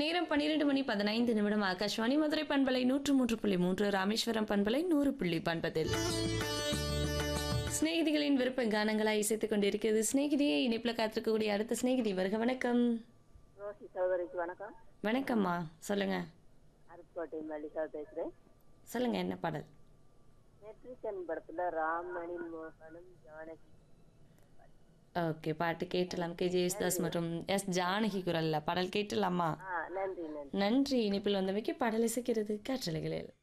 நேரம் பன்னிரெண்டு மணி பதினைந்து நிமிடம் ஆகாஷ்வாணி மதுரை பண்பலை நூற்று மூன்று புள்ளி மூன்று ராமேஸ்வரம் பண்பலை நூறு புள்ளி பண்பதில் சிநேகிதிகளின் விருப்ப கானங்களாய் இசைத்துக் கொண்டிருக்கிறது சிநேகிதியை இணைப்புல காத்திருக்கக்கூடிய அடுத்த சிநேகிதி வருக வணக்கம் ரோசி சகோதரிக்கு வணக்கம் வணக்கம்மா சொல்லுங்க அருப்புக்கோட்டை மல்லிகா பேசுகிறேன் சொல்லுங்க என்ன பாடல் நெட்ரிசன் படத்துல ராமணி மோகனும் ஜானகி ஓகே பாட்டு கேட்டலாம் கே ஜெயசுதாஸ் மற்றும் எஸ் ஜானகி குரல்ல பாடல் கேட்டலாமா ஆ நன்றி நன்றி நன்றி இனிப்பில் வந்தமைக்கு பாடல் இசைக்கிறது காற்றலைகளில்